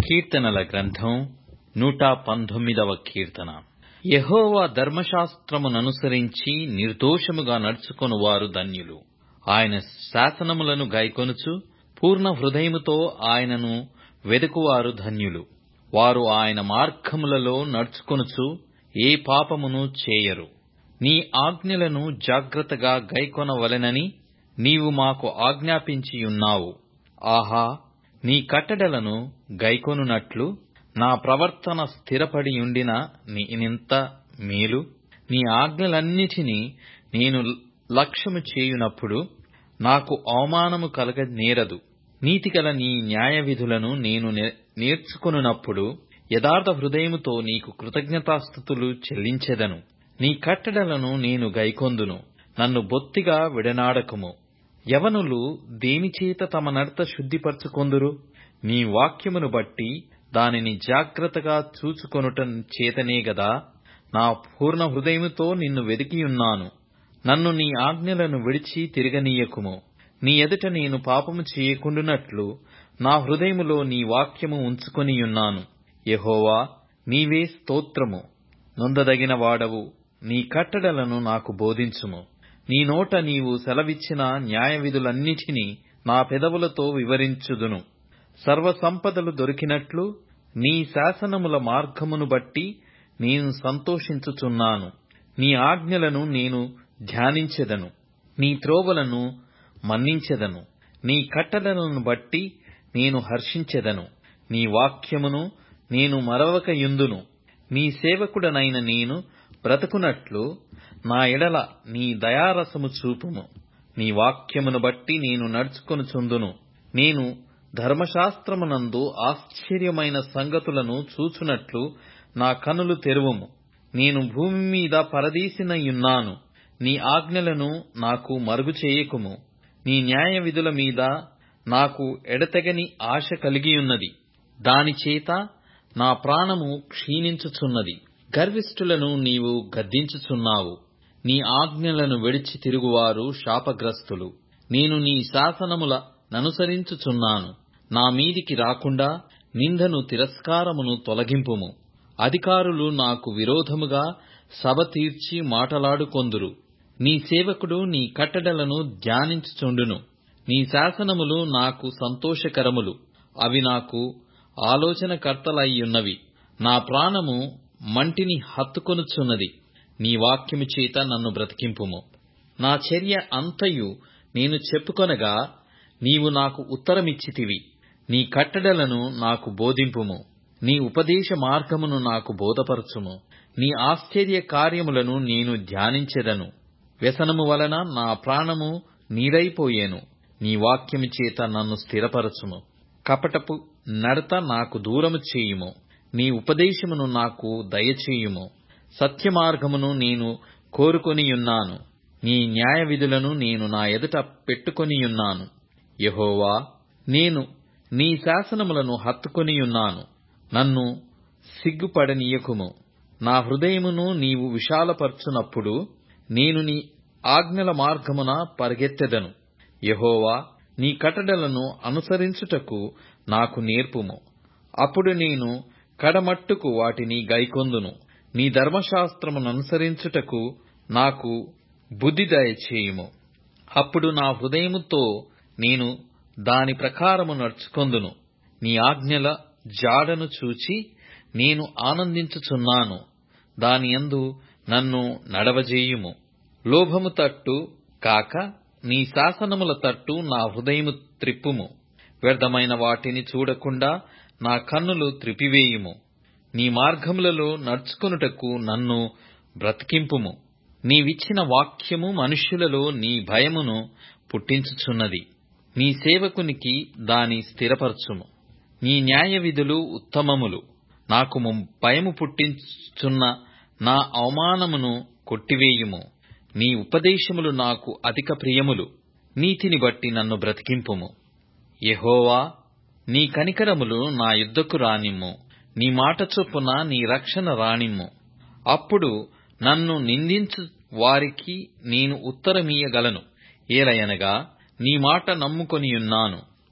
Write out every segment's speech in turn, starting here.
కీర్తనల గ్రంథం నూట పంతొమ్మిదవ కీర్తన యెహోవా ధర్మశాస్త్రముననుసరించి నిర్దోషముగా నడుచుకొనువారు ధన్యులు ఆయన శాసనములను గైకొనుచు పూర్ణ హృదయముతో ఆయనను వెదకువారు ధన్యులు వారు ఆయన మార్గములలో నడుచుకొనుచు ఏ పాపమును చేయరు నీ ఆజ్ఞలను జాగ్రత్తగా గైకొనవలెనని నీవు మాకు ఆజ్ఞాపించియున్నావు ఆహా నీ కట్టడలను గైకొనున్నట్లు నా ప్రవర్తన స్థిరపడియుండిన నేనెంత మేలు నీ ఆజ్ఞలన్నిటినీ నేను లక్ష్యము చేయునప్పుడు నాకు అవమానము కలగ నేరదు నీతిగల నీ న్యాయవిధులను నేను నేర్చుకొనున్నప్పుడు యథార్థ హృదయముతో నీకు కృతజ్ఞతాస్థుతులు చెల్లించెదను నీ కట్టడలను నేను గైకొందును నన్ను బొత్తిగా విడనాడకుము యవనులు దేనిచేత తమ నడత శుద్ధిపరచుకొందురు నీ వాక్యమును బట్టి దానిని జాగ్రత్తగా చూచుకొనుట చేతనే గదా నా పూర్ణ హృదయముతో నిన్ను వెదికియున్నాను నన్ను నీ ఆజ్ఞలను విడిచి తిరగనీయకుము నీ ఎదుట నేను పాపము చేయకుండునట్లు నా హృదయములో నీ వాక్యము ఉంచుకొనియున్నాను యెహోవా నీవే స్తోత్రము నొందదగిన వాడవు నీ కట్టడలను నాకు బోధించుము నీ నోట నీవు సెలవిచ్చిన న్యాయవిధులన్నిటినీ నా పెదవులతో వివరించుదును సర్వసంపదలు దొరికినట్లు నీ శాసనముల మార్గమును బట్టి నేను సంతోషించుచున్నాను నీ ఆజ్ఞలను నేను ధ్యానించెదను నీ త్రోవలను మన్నించెదను నీ కట్టడలను బట్టి నేను హర్షించెదను నీ వాక్యమును నేను మరవకయుందును నీ సేవకుడనైన నేను బ్రతుకునట్లు నా ఎడల నీ దయారసము చూపుము నీ వాక్యమును బట్టి నేను నడుచుకొనుచుందును నేను ధర్మశాస్త్రమునందు ఆశ్చర్యమైన సంగతులను చూచునట్లు నా కనులు తెరువుము నేను భూమి మీద పరదేశినయున్నాను నీ ఆజ్ఞలను నాకు మరుగు చేయకుము నీ న్యాయ విధుల మీద నాకు ఎడతెగని ఆశ కలిగియున్నది దానిచేత నా ప్రాణము క్షీణించుచున్నది గర్విష్ఠులను నీవు గద్దించుచున్నావు నీ ఆజ్ఞలను విడిచి తిరుగువారు శాపగ్రస్తులు నేను నీ శాసనముల ననుసరించుచున్నాను నా మీదికి రాకుండా నిందను తిరస్కారమును తొలగింపుము అధికారులు నాకు విరోధముగా సభ తీర్చి మాటలాడుకొందురు నీ సేవకుడు నీ కట్టడలను ధ్యానించుచుండును నీ శాసనములు నాకు సంతోషకరములు అవి నాకు ఆలోచనకర్తలయ్యున్నవి నా ప్రాణము మంటిని హత్తుకొనుచున్నది నీ వాక్యము చేత నన్ను బ్రతికింపుము నా చర్య అంతయు నేను చెప్పుకొనగా నీవు నాకు ఉత్తరమిచ్చితివి నీ కట్టడలను నాకు బోధింపుము నీ ఉపదేశ మార్గమును నాకు బోధపరచుము నీ ఆశ్చర్య కార్యములను నేను ధ్యానించెదను వ్యసనము వలన నా ప్రాణము నీరైపోయేను నీ వాక్యము చేత నన్ను స్థిరపరచుము కపటపు నడత నాకు దూరము చేయుము నీ ఉపదేశమును నాకు దయచేయుము సత్యమార్గమును నేను కోరుకొనియున్నాను నీ న్యాయ విధులను నేను నా ఎదుట పెట్టుకొనియున్నాను యహోవా నేను నీ శాసనములను హత్తుకొనియున్నాను నన్ను సిగ్గుపడనీయకుము నా హృదయమును నీవు విశాలపరచునప్పుడు నేను నీ ఆజ్ఞల మార్గమున పరిగెత్తెదను యహోవా నీ కట్టడలను అనుసరించుటకు నాకు నేర్పుము అప్పుడు నేను కడమట్టుకు వాటిని గైకొందును నీ ధర్మశాస్త్రముననుసరించుటకు నాకు బుద్ధి దయచేయుము అప్పుడు నా హృదయముతో నేను దాని ప్రకారము నడుచుకొందును నీ ఆజ్ఞల జాడను చూచి నేను ఆనందించుచున్నాను దానియందు నన్ను నడవజేయుము లోభము తట్టు కాక నీ శాసనముల తట్టు నా హృదయము త్రిప్పుము వ్యర్థమైన వాటిని చూడకుండా నా కన్నులు త్రిపివేయుము నీ మార్గములలో నడుచుకొనుటకు నన్ను బ్రతికింపుము నీవిచ్చిన వాక్యము మనుష్యులలో నీ భయమును పుట్టించుచున్నది నీ సేవకునికి దాని స్థిరపరచుము నీ న్యాయ విధులు ఉత్తమములు నాకు భయము పుట్టించుచున్న నా అవమానమును కొట్టివేయుము నీ ఉపదేశములు నాకు అధిక ప్రియములు నీతిని బట్టి నన్ను బ్రతికింపుము యెహోవా నీ కనికరములు నా యుద్ధకు రానిమ్ము నీ మాట చొప్పున నీ రక్షణ రానిమ్ము అప్పుడు నన్ను నిందించు వారికి నేను ఉత్తరమీయగలను ఏలయనగా నీ మాట నమ్ముకొనియున్నాను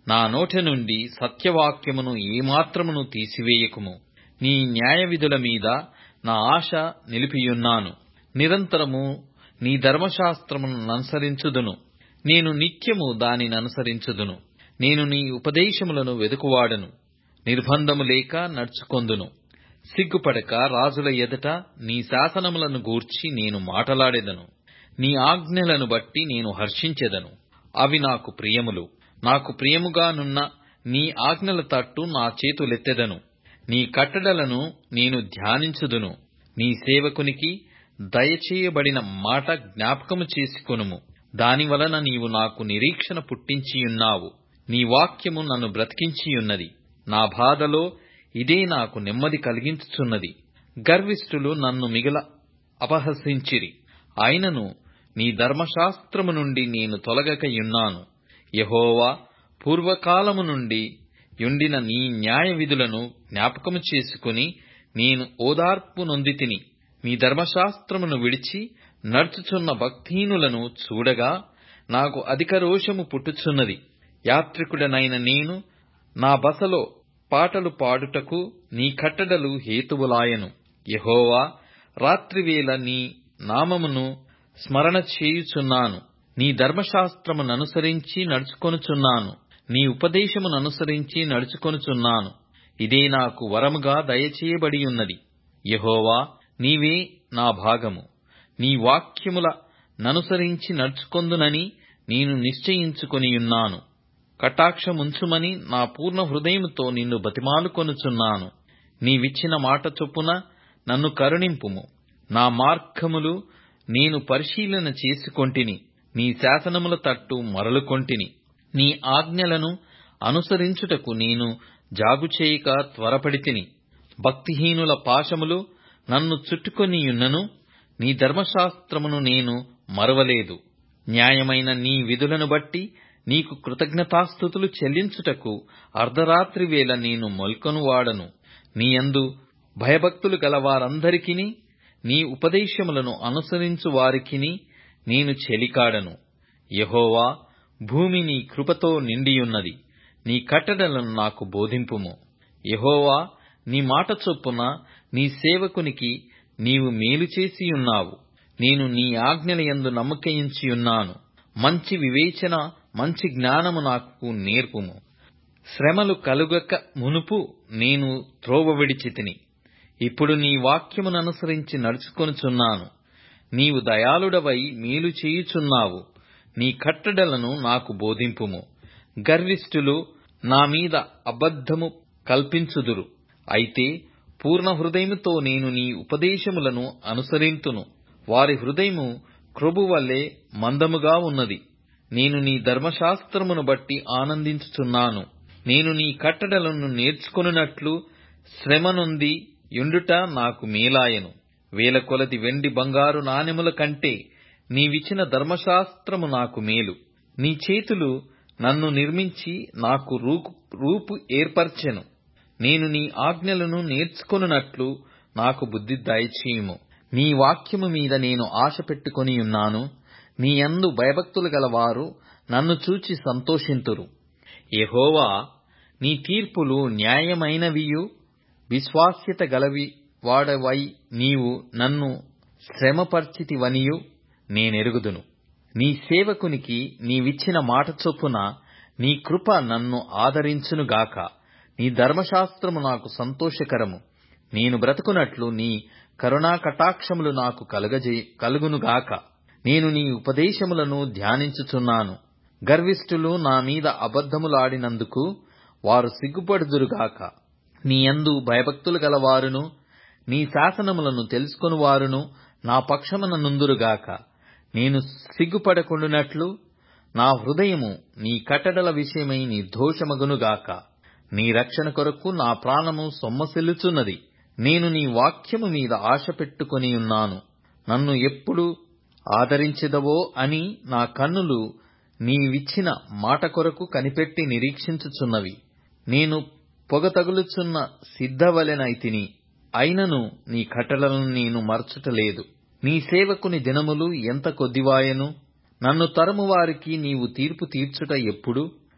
నా నోటి నుండి సత్యవాక్యమును ఏమాత్రమును తీసివేయకుము నీ న్యాయవిధుల మీద నా ఆశ నిలిపియున్నాను నిరంతరము నీ ధర్మశాస్త్రమును ననుసరించుదును నేను నిత్యము దానిని అనుసరించుదును నేను నీ ఉపదేశములను వెదుకువాడను నిర్బంధము లేక నడుచుకొందును సిగ్గుపడక రాజుల ఎదుట నీ శాసనములను గూర్చి నేను మాటలాడెదను నీ ఆజ్ఞలను బట్టి నేను హర్షించెదను అవి నాకు ప్రియములు నాకు ప్రియముగానున్న నీ ఆజ్ఞల తట్టు నా చేతులెత్తెదను నీ కట్టడలను నేను ధ్యానించుదును నీ సేవకునికి దయచేయబడిన మాట జ్ఞాపకము చేసుకొనుము దాని వలన నీవు నాకు నిరీక్షణ పుట్టించియున్నావు నీ వాక్యము నన్ను బ్రతికించియున్నది నా బాధలో ఇదే నాకు నెమ్మది కలిగించుచున్నది గర్విష్ఠులు నన్ను మిగల అపహసించిరి అయినను నీ ధర్మశాస్త్రము నుండి నేను తొలగకయున్నాను యహోవా పూర్వకాలము నుండి యుండిన నీ న్యాయ విధులను జ్ఞాపకము చేసుకుని నేను ఓదార్పు నొందితిని నీ ధర్మశాస్త్రమును విడిచి నడుచుచున్న భక్తిహీనులను చూడగా నాకు అధిక రోషము పుట్టుచున్నది యాత్రికుడనైన నేను నా బసలో పాటలు పాడుటకు నీ కట్టడలు హేతువులాయను యహోవా రాత్రివేళ నీ నామమును స్మరణ చేయుచున్నాను నీ ధర్మశాస్త్రముననుసరించి నడుచుకొనుచున్నాను నీ ఉపదేశముననుసరించి నడుచుకొనుచున్నాను ఇదే నాకు వరముగా దయచేయబడి ఉన్నది యహోవా నీవే నా భాగము నీ వాక్యముల ననుసరించి నడుచుకొందునని నేను నిశ్చయించుకొనియున్నాను కటాక్షముంచుమని నా పూర్ణ హృదయముతో నిన్ను బతిమాలుకొనుచున్నాను నీవిచ్చిన మాట చొప్పున నన్ను కరుణింపుము నా మార్గములు నేను పరిశీలన చేసుకొంటిని నీ శాసనముల తట్టు మరలుకొంటిని నీ ఆజ్ఞలను అనుసరించుటకు నేను జాగుచేయక త్వరపడితిని భక్తిహీనుల పాశములు నన్ను చుట్టుకొనియున్నను నీ ధర్మశాస్త్రమును నేను మరవలేదు న్యాయమైన నీ విధులను బట్టి నీకు కృతజ్ఞతాస్థుతులు చెల్లించుటకు అర్ధరాత్రి వేళ నేను మొల్కొనువాడను నీ యందు భయభక్తులు గలవారందరికిని నీ ఉపదేశములను అనుసరించు వారికిని నేను చెలికాడను యహోవా భూమి నీ కృపతో నిండియున్నది నీ కట్టడలను నాకు బోధింపుము యహోవా నీ మాట చొప్పున నీ సేవకునికి నీవు మేలు చేసియున్నావు నేను నీ ఆజ్ఞల యందు నమ్మకయించియున్నాను మంచి వివేచన మంచి జ్ఞానము నాకు నేర్పుము శ్రమలు కలుగక మునుపు నేను త్రోవ విడిచితిని ఇప్పుడు నీ వాక్యముననుసరించి నడుచుకొనుచున్నాను నీవు దయాళుడవై మేలు చేయుచున్నావు నీ కట్టడలను నాకు బోధింపుము గర్విష్ఠులు నా మీద అబద్ధము కల్పించుదురు అయితే పూర్ణ హృదయముతో నేను నీ ఉపదేశములను అనుసరింతును వారి హృదయము క్రొబువలే మందముగా ఉన్నది నేను నీ ధర్మశాస్త్రమును బట్టి ఆనందించుచున్నాను నేను నీ కట్టడలను నేర్చుకొనున్నట్లు శ్రమ నొంది యుండుట నాకు మేలాయను వేల కొలది వెండి బంగారు నాణెముల కంటే నీవిచ్చిన ధర్మశాస్త్రము నాకు మేలు నీ చేతులు నన్ను నిర్మించి నాకు రూపు రూపు ఏర్పరచెను నేను నీ ఆజ్ఞలను నేర్చుకొనున్నట్లు నాకు బుద్ధి దయచేయుము నీ వాక్యము మీద నేను ఆశ పెట్టుకొనియున్నాను నీ యందు భయభక్తులు గలవారు నన్ను చూచి సంతోషింతురు యెహోవా నీ తీర్పులు న్యాయమైనవియు విశ్వాస్యత గలవి వాడవై నీవు నన్ను శ్రమపర్చితివనియు నేనెరుగుదును నీ సేవకునికి నీవిచ్చిన మాట చొప్పున నీ కృప నన్ను ఆదరించునుగాక నీ ధర్మశాస్త్రము నాకు సంతోషకరము నేను బ్రతుకునట్లు నీ కరుణా కటాక్షములు నాకు కలుగజే కలుగునుగాక నేను నీ ఉపదేశములను ధ్యానించుచున్నాను గర్విష్ఠులు నా మీద అబద్ధములాడినందుకు వారు సిగ్గుపడుదురుగాక నీ యందు భయభక్తులు గలవారును నీ శాసనములను తెలుసుకొనువారును నా పక్షమున నుందురుగాక నేను సిగ్గుపడకుండునట్లు నా హృదయము నీ కట్టడల విషయమై నిర్దోషమగునుగాక నీ రక్షణ కొరకు నా ప్రాణము సొమ్మసిల్లుచున్నది నేను నీ వాక్యము మీద ఆశ పెట్టుకొనియున్నాను నన్ను ఎప్పుడు ఆదరించెదవో అని నా కన్నులు నీవిచ్చిన మాట కొరకు కనిపెట్టి నిరీక్షించుచున్నవి నేను పొగ తగులుచున్న సిద్ధవలెనైతిని అయినను నీ కట్టడలను నేను మరచుటలేదు నీ సేవకుని దినములు ఎంత కొద్దివాయెను నన్ను తరుము వారికి నీవు తీర్పు తీర్చుట ఎప్పుడు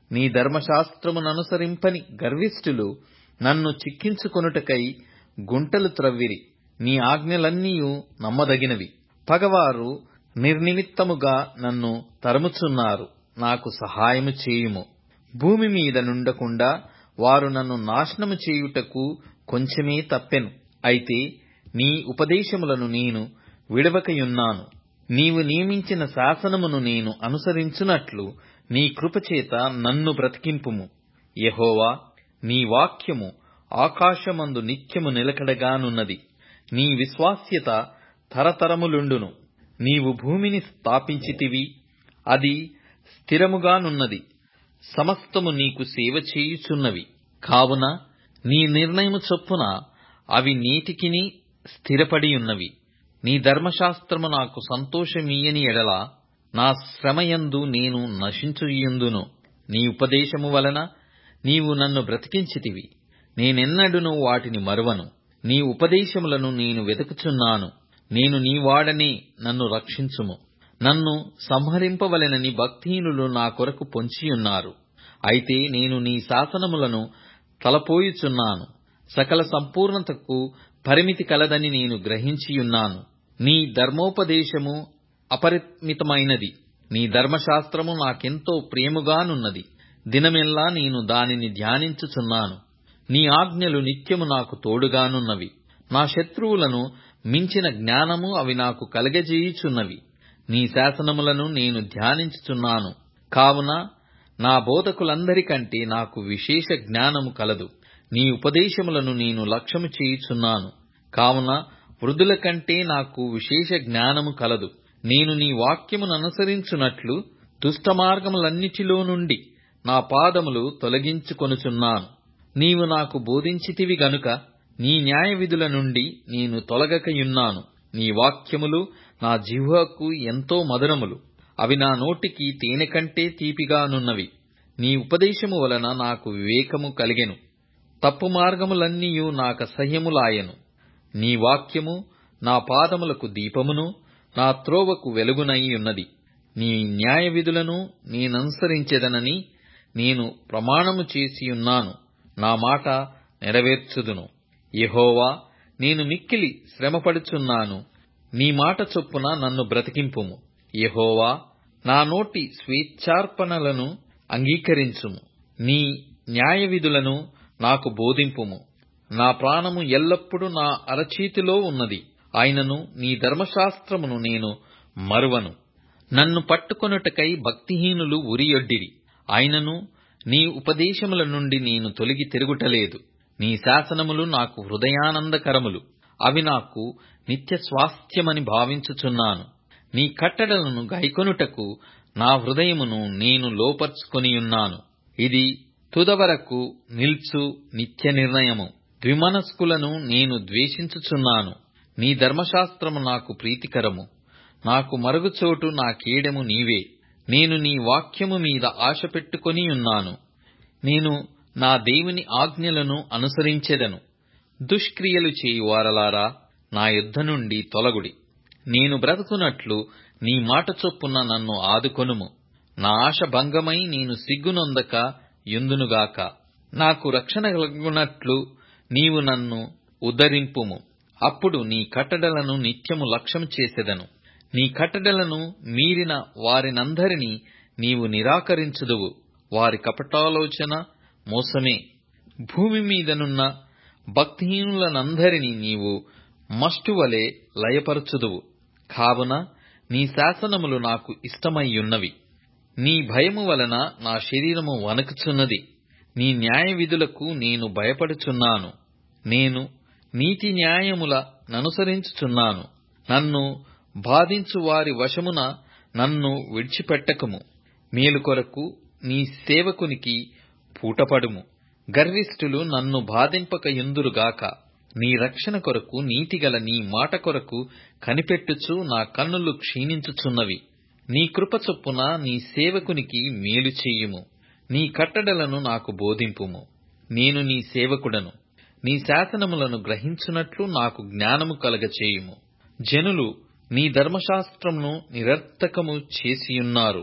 నీ ధర్మశాస్త్రముననుసరింపని గర్విష్ఠులు నన్ను చిక్కించుకొనుటకై గుంటలు త్రవ్విరి నీ ఆజ్ఞలన్నీయు నమ్మదగినవి పగవారు నిర్నిమిత్తముగా నన్ను తరుముచున్నారు నాకు సహాయము చేయుము భూమి మీద నుండకుండా వారు నన్ను నాశనము చేయుటకు కొంచెమే తప్పెను అయితే నీ ఉపదేశములను నేను విడవకయున్నాను నీవు నియమించిన శాసనమును నేను అనుసరించునట్లు నీ కృపచేత నన్ను బ్రతికింపుము యెహోవా నీ వాక్యము ఆకాశమందు నిత్యము నిలకడగానున్నది నీ విశ్వాస్యత తరతరములుండును నీవు భూమిని స్థాపించితివి అది స్థిరముగానున్నది సమస్తము నీకు సేవ చేయుచున్నవి కావున నీ నిర్ణయము చొప్పున అవి నేటికిని స్థిరపడియున్నవి నీ ధర్మశాస్త్రము నాకు సంతోషమీయని ఎడల నా శ్రమయందు నేను నశించుయుందును నీ ఉపదేశము వలన నీవు నన్ను బ్రతికించితివి నేనెన్నడును వాటిని మరువను నీ ఉపదేశములను నేను వెతుకుచున్నాను నేను నీ వాడనే నన్ను రక్షించుము నన్ను సంహరింపవలెనని భక్తిహీనులు నా కొరకు పొంచియున్నారు అయితే నేను నీ శాసనములను తలపోయుచున్నాను సకల సంపూర్ణతకు పరిమితి కలదని నేను గ్రహించియున్నాను నీ ధర్మోపదేశము అపరిమితమైనది నీ ధర్మశాస్త్రము నాకెంతో ప్రియముగానున్నది దినమెల్లా నేను దానిని ధ్యానించుచున్నాను నీ ఆజ్ఞలు నిత్యము నాకు తోడుగానున్నవి నా శత్రువులను మించిన జ్ఞానము అవి నాకు కలగజేయుచున్నవి నీ శాసనములను నేను ధ్యానించుచున్నాను కావున నా బోధకులందరికంటే నాకు విశేష జ్ఞానము కలదు నీ ఉపదేశములను నేను లక్ష్యము చేయుచున్నాను కావున వృద్ధుల కంటే నాకు విశేష జ్ఞానము కలదు నేను నీ వాక్యమును అనుసరించున్నట్లు దుష్ట మార్గములన్నిటిలో నుండి నా పాదములు తొలగించుకొనుచున్నాను నీవు నాకు బోధించితివి గనుక నీ న్యాయ విధుల నుండి నేను తొలగకయున్నాను నీ వాక్యములు నా జిహ్వకు ఎంతో మధురములు అవి నా నోటికి తేనె కంటే తీపిగానున్నవి నీ ఉపదేశము వలన నాకు వివేకము కలిగెను తప్పు మార్గములన్నీయు నాకసహ్యములాయెను నీ వాక్యము నా పాదములకు దీపమును నా త్రోవకు వెలుగునై ఉన్నది నీ న్యాయ విధులను నేననుసరించెదనని నేను ప్రమాణము చేసియున్నాను నా మాట నెరవేర్చుదును యెహోవా నేను మిక్కిలి శ్రమపడుచున్నాను నీ మాట చొప్పున నన్ను బ్రతికింపుము యెహోవా నా నోటి స్వేచ్ఛార్పణలను అంగీకరించుము నీ న్యాయ విధులను నాకు బోధింపుము నా ప్రాణము ఎల్లప్పుడూ నా అరచేతిలో ఉన్నది ఆయనను నీ ధర్మశాస్త్రమును నేను మరువను నన్ను పట్టుకొనుటకై భక్తిహీనులు ఉరియొడ్డిరి ఆయనను నీ ఉపదేశముల నుండి నేను తొలగి తిరుగుటలేదు నీ శాసనములు నాకు హృదయానందకరములు అవి నాకు నిత్య స్వాస్థ్యమని భావించుచున్నాను నీ కట్టడలను గైకొనుటకు నా హృదయమును నేను లోపర్చుకొనియున్నాను ఇది తుదవరకు నిల్చు నిత్య నిర్ణయము ద్విమనస్కులను నేను ద్వేషించుచున్నాను నీ ధర్మశాస్త్రము నాకు ప్రీతికరము నాకు మరుగుచోటు నా కీడెము నీవే నేను నీ వాక్యము మీద ఆశ పెట్టుకొనియున్నాను నేను నా దేవుని ఆజ్ఞలను అనుసరించెదను దుష్క్రియలు చేయువారలారా నా యుద్ధ నుండి తొలగుడి నేను బ్రతుకున్నట్లు నీ మాట చొప్పున నన్ను ఆదుకొనుము నా ఆశ భంగమై నేను సిగ్గునొందక యుందునుగాక నాకు రక్షణ కలుగునట్లు నీవు నన్ను ఉద్ధరింపుము అప్పుడు నీ కట్టడలను నిత్యము లక్ష్యం చేసెదను నీ కట్టడలను మీరిన వారినందరినీ నీవు నిరాకరించుదువు వారి కపటాలోచన మోసమే భూమి మీదనున్న భక్తిహీనులనందరినీ నీవు మష్టువలే లయపరచుదువు కావున నీ శాసనములు నాకు ఇష్టమయ్యున్నవి నీ భయము వలన నా శరీరము వణకుచున్నది నీ న్యాయ విధులకు నేను భయపడుచున్నాను నేను నీతి న్యాయముల ననుసరించుచున్నాను నన్ను బాధించు వారి వశమున నన్ను విడిచిపెట్టకము మేలు కొరకు నీ సేవకునికి పూటపడుము గర్విష్ఠులు నన్ను బాధింపకయుందురుగాక నీ రక్షణ కొరకు నీతిగల నీ మాట కొరకు కనిపెట్టుచు నా కన్నులు క్షీణించుచున్నవి నీ కృప చొప్పున నీ సేవకునికి మేలు చేయుము నీ కట్టడలను నాకు బోధింపుము నేను నీ సేవకుడను నీ శాసనములను గ్రహించున్నట్లు నాకు జ్ఞానము కలగచేయుము జనులు నీ ధర్మశాస్త్రమును నిరర్థకము చేసియున్నారు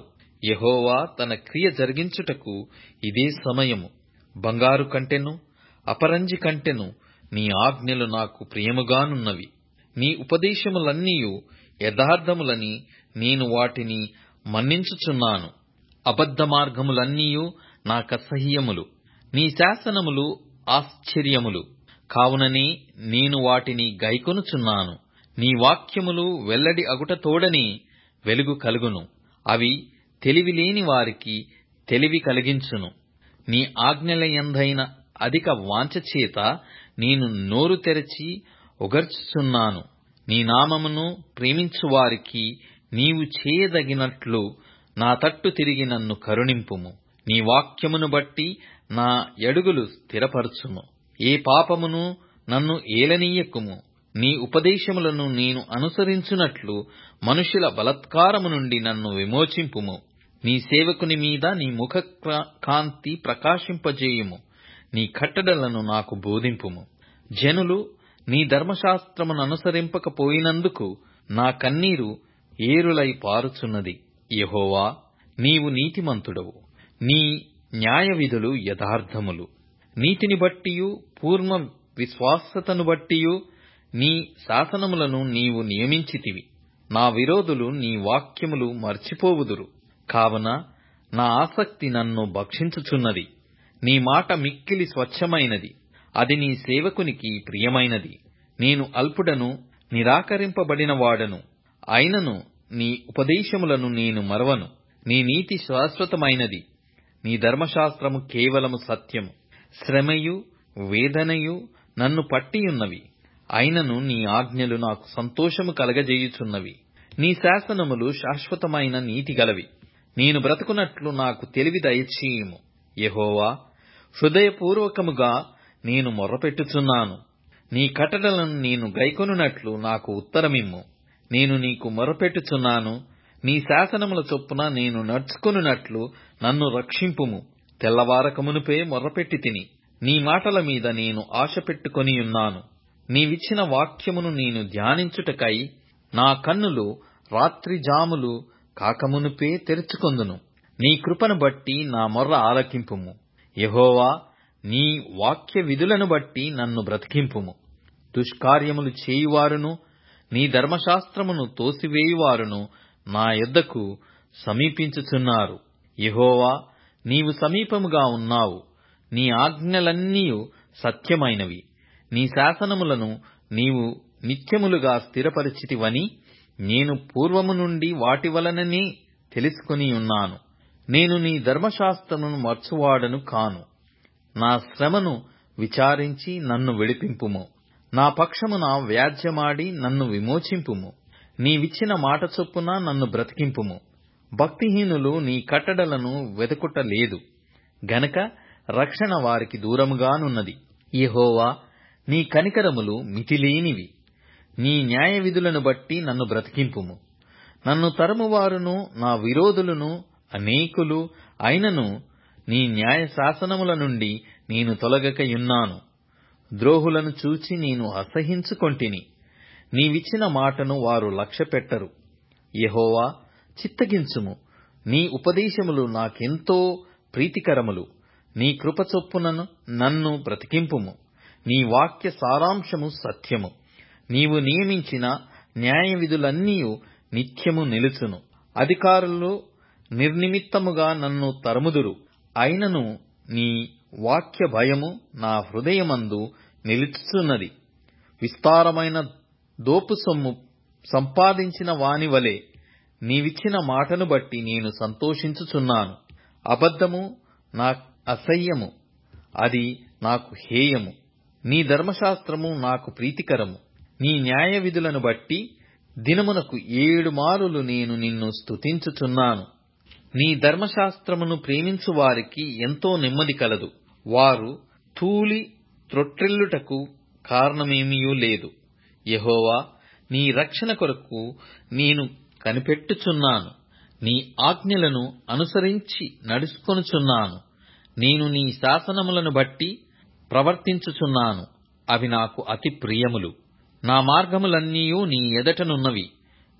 యెహోవా తన క్రియ జరిగించుటకు ఇదే సమయము బంగారు కంటెను అపరంజి కంటెను నీ ఆజ్ఞలు నాకు ప్రియముగానున్నవి నీ ఉపదేశములన్నీయు యథార్థములని నేను వాటిని మన్నించుచున్నాను అబద్ధ మార్గములన్నీయు నాకసహ్యములు నీ శాసనములు ఆశ్చర్యములు కావుననే నేను వాటిని గైకొనుచున్నాను నీ వాక్యములు వెల్లడి అగుట తోడని వెలుగు కలుగును అవి తెలివిలేని వారికి తెలివి కలిగించును నీ ఆజ్ఞలయందైన అధిక వాంఛ చేత నేను నోరు తెరచి ఒగర్చుచున్నాను నీ నామమును ప్రేమించు వారికి నీవు చేయదగినట్లు నా తట్టు తిరిగి నన్ను కరుణింపుము నీ వాక్యమును బట్టి నా ఎడుగులు స్థిరపరచుము ఏ పాపమును నన్ను ఏలనీయకుము నీ ఉపదేశములను నేను అనుసరించునట్లు మనుషుల బలత్కారము నుండి నన్ను విమోచింపుము నీ సేవకుని మీద నీ ముఖ కాంతి ప్రకాశింపజేయుము నీ కట్టడలను నాకు బోధింపుము జనులు నీ ధర్మశాస్త్రమును అనుసరింపకపోయినందుకు నా కన్నీరు ఏరులై పారుచున్నది యెహోవా నీవు నీతిమంతుడవు నీ న్యాయ విధులు యథార్థములు నీతిని బట్టియు పూర్ణ విశ్వాసతను బట్టియు నీ శాసనములను నీవు నియమించితివి నా విరోధులు నీ వాక్యములు మర్చిపోవుదురు కావున నా ఆసక్తి నన్ను భక్షించుచున్నది నీ మాట మిక్కిలి స్వచ్ఛమైనది అది నీ సేవకునికి ప్రియమైనది నేను అల్పుడను నిరాకరింపబడిన వాడను అయినను నీ ఉపదేశములను నేను మరవను నీ నీతి శాశ్వతమైనది నీ ధర్మశాస్త్రము కేవలము సత్యము శ్రమయు వేదనయు నన్ను పట్టియున్నవి అయినను నీ ఆజ్ఞలు నాకు సంతోషము కలగజేయుచున్నవి నీ శాసనములు శాశ్వతమైన నీతి గలవి నేను బ్రతుకున్నట్లు నాకు తెలివి దయచేయుము యెహోవా హృదయపూర్వకముగా నేను మొర్రపెట్టుచున్నాను నీ కట్టడలను నేను గైకొనున్నట్లు నాకు ఉత్తరమిమ్ము నేను నీకు మొరపెట్టుచున్నాను నీ శాసనముల చొప్పున నేను నడుచుకొనున్నట్లు నన్ను రక్షింపుము తెల్లవారకమునుపే మొర్రపెట్టి తిని నీ మాటల మీద నేను ఆశ పెట్టుకొనియున్నాను నీవిచ్చిన వాక్యమును నేను ధ్యానించుటకై నా కన్నులు రాత్రి జాములు కాకమునుపే తెరుచుకొందును నీ కృపను బట్టి నా మొర్ర ఆలకింపుము యెహోవా నీ వాక్య విధులను బట్టి నన్ను బ్రతికింపుము దుష్కార్యములు చేయువారును నీ ధర్మశాస్త్రమును తోసివేయువారును నా యొద్దకు సమీపించుచున్నారు యెహోవా నీవు సమీపముగా ఉన్నావు నీ ఆజ్ఞలన్నీయు సత్యమైనవి నీ శాసనములను నీవు నిత్యములుగా స్థిరపరిచితివని నేను పూర్వము నుండి వాటి వలననే తెలుసుకుని ఉన్నాను నేను నీ ధర్మశాస్త్రమును మర్చువాడను కాను నా శ్రమను విచారించి నన్ను విడిపింపుము నా పక్షమున వ్యాజ్యమాడి నన్ను విమోచింపుము నీవిచ్చిన మాట చొప్పున నన్ను బ్రతికింపుము భక్తిహీనులు నీ కట్టడలను వెతుకుట లేదు గనక రక్షణ వారికి దూరముగానున్నది యెహోవా నీ కనికరములు మితిలేనివి నీ న్యాయ విధులను బట్టి నన్ను బ్రతికింపుము నన్ను తరుమువారును నా విరోధులను అనేకులు అయినను నీ న్యాయ శాసనముల నుండి నేను తొలగకయున్నాను ద్రోహులను చూచి నేను అసహించుకొంటిని నీవిచ్చిన మాటను వారు లక్ష్యపెట్టరు యెహోవా చిత్తగించుము నీ ఉపదేశములు నాకెంతో ప్రీతికరములు నీ కృప చొప్పునను నన్ను బ్రతికింపుము నీ వాక్య సారాంశము సత్యము నీవు నియమించిన న్యాయ విధులన్నీయు నిత్యము నిలుచును అధికారులు నిర్నిమిత్తముగా నన్ను తరుముదురు అయినను నీ వాక్య భయము నా హృదయమందు నిలుచుచున్నది విస్తారమైన దోపు సొమ్ము సంపాదించిన వాని వలె నీవిచ్చిన మాటను బట్టి నేను సంతోషించుచున్నాను అబద్ధము నా అసహ్యము అది నాకు హేయము నీ ధర్మశాస్త్రము నాకు ప్రీతికరము నీ న్యాయ విధులను బట్టి దినమునకు ఏడు మారులు నేను నిన్ను స్తుతించుచున్నాను నీ ధర్మశాస్త్రమును ప్రేమించు వారికి ఎంతో నెమ్మది కలదు వారు తూలి త్రొట్టిల్లుటకు కారణమేమీయూ లేదు యెహోవా నీ రక్షణ కొరకు నేను కనిపెట్టుచున్నాను నీ ఆజ్ఞలను అనుసరించి నడుచుకొనుచున్నాను నేను నీ శాసనములను బట్టి ప్రవర్తించుచున్నాను అవి నాకు అతి ప్రియములు నా మార్గములన్నీయూ నీ ఎదటనున్నవి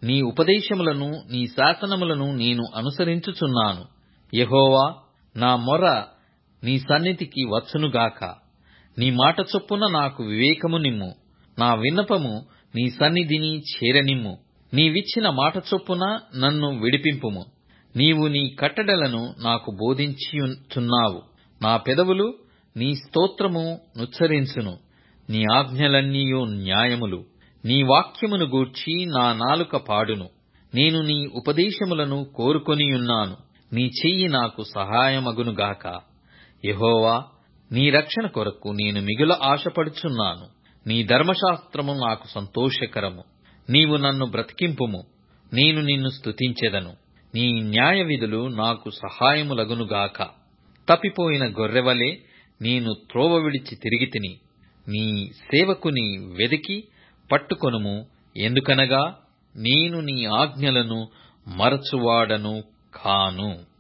నీ ఉపదేశములను నీ శాసనములను నేను అనుసరించుచున్నాను యెహోవా నా మొర నీ సన్నిధికి వచ్చునుగాక నీ మాట చొప్పున నాకు వివేకము నిమ్ము నా విన్నపము నీ సన్నిధిని చేరనిమ్ము నీవిచ్చిన మాట చొప్పున నన్ను విడిపింపుము నీవు నీ కట్టడలను నాకు బోధించియుచున్నావు నా పెదవులు నీ స్తోత్రము నుచ్చరించును నీ ఆజ్ఞలన్నీయు న్యాయములు నీ వాక్యమును గూర్చి నా నాలుక పాడును నేను నీ ఉపదేశములను కోరుకొనియున్నాను నీ చెయ్యి నాకు సహాయమగునుగాక యెహోవా నీ రక్షణ కొరకు నేను మిగుల ఆశపడుచున్నాను నీ ధర్మశాస్త్రము నాకు సంతోషకరము నీవు నన్ను బ్రతికింపుము నేను నిన్ను స్తుతించెదను నీ న్యాయ విధులు నాకు సహాయములగునుగాక తప్పిపోయిన గొర్రెవలే నేను త్రోవ విడిచి తిరిగి తిని నీ సేవకుని వెదికి పట్టుకొనుము ఎందుకనగా నేను నీ ఆజ్ఞలను మరచువాడను కాను